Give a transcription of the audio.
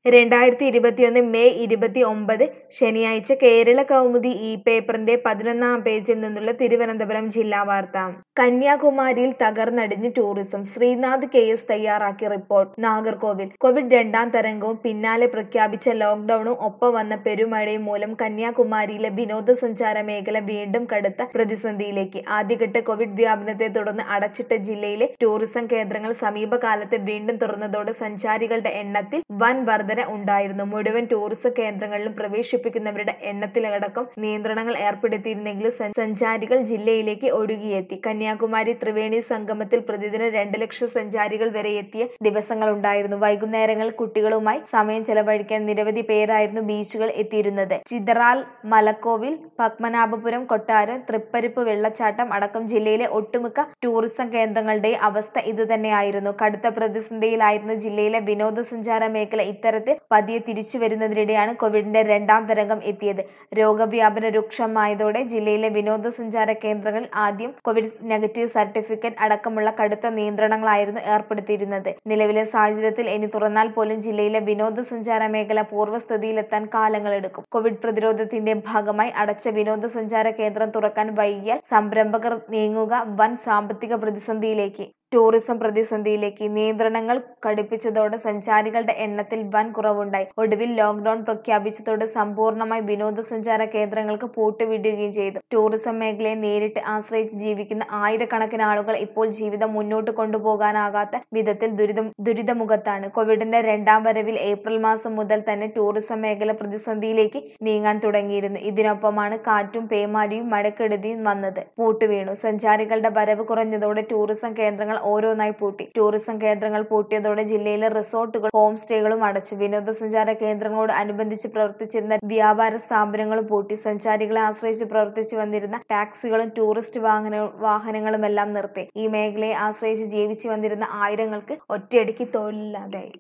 രണ്ടായിരത്തി ഇരുപത്തിയൊന്ന് മെയ് ഇരുപത്തി ഒമ്പത് ശനിയാഴ്ച കേരള കൗമുദി ഇ പേപ്പറിന്റെ പതിനൊന്നാം പേജിൽ നിന്നുള്ള തിരുവനന്തപുരം ജില്ലാ വാർത്ത കന്യാകുമാരിയിൽ തകർന്നടിഞ്ഞ് ടൂറിസം ശ്രീനാഥ് കെ എസ് തയ്യാറാക്കിയ റിപ്പോർട്ട് നാഗർകോവിൽ കോവിഡ് രണ്ടാം തരംഗവും പിന്നാലെ പ്രഖ്യാപിച്ച ലോക്ഡൌണും ഒപ്പം വന്ന പെരുമഴയും മൂലം കന്യാകുമാരിയിലെ വിനോദസഞ്ചാര മേഖല വീണ്ടും കടുത്ത പ്രതിസന്ധിയിലേക്ക് ആദ്യഘട്ട കോവിഡ് വ്യാപനത്തെ തുടർന്ന് അടച്ചിട്ട ജില്ലയിലെ ടൂറിസം കേന്ദ്രങ്ങൾ സമീപകാലത്ത് വീണ്ടും തുറന്നതോടെ സഞ്ചാരികളുടെ എണ്ണത്തിൽ വൻ വർധന ഉണ്ടായിരുന്നു മുഴുവൻ ടൂറിസം കേന്ദ്രങ്ങളിലും പ്രവേശിപ്പിക്കുന്നവരുടെ എണ്ണത്തിലടക്കം നിയന്ത്രണങ്ങൾ ഏർപ്പെടുത്തിയിരുന്നെങ്കിലും സ- സഞ്ചാരികൾ ജില്ലയിലേക്ക് ഒഴുകിയെത്തി കന്യാകുമാരി ത്രിവേണി സംഗമത്തിൽ പ്രതിദിനം രണ്ട് ലക്ഷം സഞ്ചാരികൾ വരെ എത്തിയ ദിവസങ്ങളുണ്ടായിരുന്നു വൈകുന്നേരങ്ങളിൽ കുട്ടികളുമായി സമയം ചെലവഴിക്കാൻ നിരവധി പേരായിരുന്നു ബീച്ചുകൾ എത്തിയിരുന്നത് ചിതറാൽ മലക്കോവിൽ പത്മനാഭപുരം കൊട്ടാരം തൃപ്പരിപ്പ് വെള്ളച്ചാട്ടം അടക്കം ജില്ലയിലെ ഒട്ടുമിക്ക ടൂറിസം കേന്ദ്രങ്ങളുടെ അവസ്ഥ ഇതുതന്നെയായിരുന്നു കടുത്ത പ്രതിസന്ധിയിലായിരുന്ന ജില്ലയിലെ വിനോദസഞ്ചാര മേഖല ഇത്തരത്തിൽ പതിയെ തിരിച്ചു വരുന്നതിനിടെയാണ് കോവിഡിന്റെ രണ്ടാം തരംഗം എത്തിയത് രോഗവ്യാപന രൂക്ഷമായതോടെ ജില്ലയിലെ വിനോദസഞ്ചാര കേന്ദ്രങ്ങളിൽ ആദ്യം കോവിഡ് നെഗറ്റീവ് സർട്ടിഫിക്കറ്റ് അടക്കമുള്ള കടുത്ത നിയന്ത്രണങ്ങളായിരുന്നു ഏർപ്പെടുത്തിയിരുന്നത് നിലവിലെ സാഹചര്യത്തിൽ ഇനി തുറന്നാൽ പോലും ജില്ലയിലെ വിനോദസഞ്ചാര മേഖല പൂർവ്വസ്ഥിതിയിലെത്താൻ കാലങ്ങളെടുക്കും കോവിഡ് പ്രതിരോധത്തിന്റെ ഭാഗമായി അടച്ച വിനോദസഞ്ചാര കേന്ദ്രം തുറക്കാൻ വൈകിയാൽ സംരംഭകർ നീങ്ങുക വൻ സാമ്പത്തിക പ്രതിസന്ധിയിലേക്ക് ടൂറിസം പ്രതിസന്ധിയിലേക്ക് നിയന്ത്രണങ്ങൾ കടുപ്പിച്ചതോടെ സഞ്ചാരികളുടെ എണ്ണത്തിൽ വൻ കുറവുണ്ടായി ഒടുവിൽ ലോക്ഡൌൺ പ്രഖ്യാപിച്ചതോടെ സമ്പൂർണ്ണമായി വിനോദസഞ്ചാര കേന്ദ്രങ്ങൾക്ക് പൂട്ടുവിടുകയും ചെയ്തു ടൂറിസം മേഖലയെ നേരിട്ട് ആശ്രയിച്ച് ജീവിക്കുന്ന ആയിരക്കണക്കിന് ആളുകൾ ഇപ്പോൾ ജീവിതം മുന്നോട്ട് കൊണ്ടുപോകാനാകാത്ത വിധത്തിൽ ദുരിതം ദുരിതമുഖത്താണ് കോവിഡിന്റെ രണ്ടാം വരവിൽ ഏപ്രിൽ മാസം മുതൽ തന്നെ ടൂറിസം മേഖല പ്രതിസന്ധിയിലേക്ക് നീങ്ങാൻ തുടങ്ങിയിരുന്നു ഇതിനൊപ്പമാണ് കാറ്റും പേമാരിയും മഴക്കെടുതിയും വന്നത് പൂട്ടുവീണു സഞ്ചാരികളുടെ വരവ് കുറഞ്ഞതോടെ ടൂറിസം കേന്ദ്രങ്ങൾ ഓരോന്നായി പൂട്ടി ടൂറിസം കേന്ദ്രങ്ങൾ പൂട്ടിയതോടെ ജില്ലയിലെ റിസോർട്ടുകൾ ഹോം സ്റ്റേകളും അടച്ചു വിനോദസഞ്ചാര കേന്ദ്രങ്ങളോട് അനുബന്ധിച്ച് പ്രവർത്തിച്ചിരുന്ന വ്യാപാര സ്ഥാപനങ്ങളും പൂട്ടി സഞ്ചാരികളെ ആശ്രയിച്ച് പ്രവർത്തിച്ചു വന്നിരുന്ന ടാക്സികളും ടൂറിസ്റ്റ് വാഹന വാഹനങ്ങളുമെല്ലാം നിർത്തി ഈ മേഖലയെ ആശ്രയിച്ച് ജീവിച്ചു വന്നിരുന്ന ആയിരങ്ങൾക്ക് ഒറ്റയടിക്ക് തൊഴിലില്ലാതായി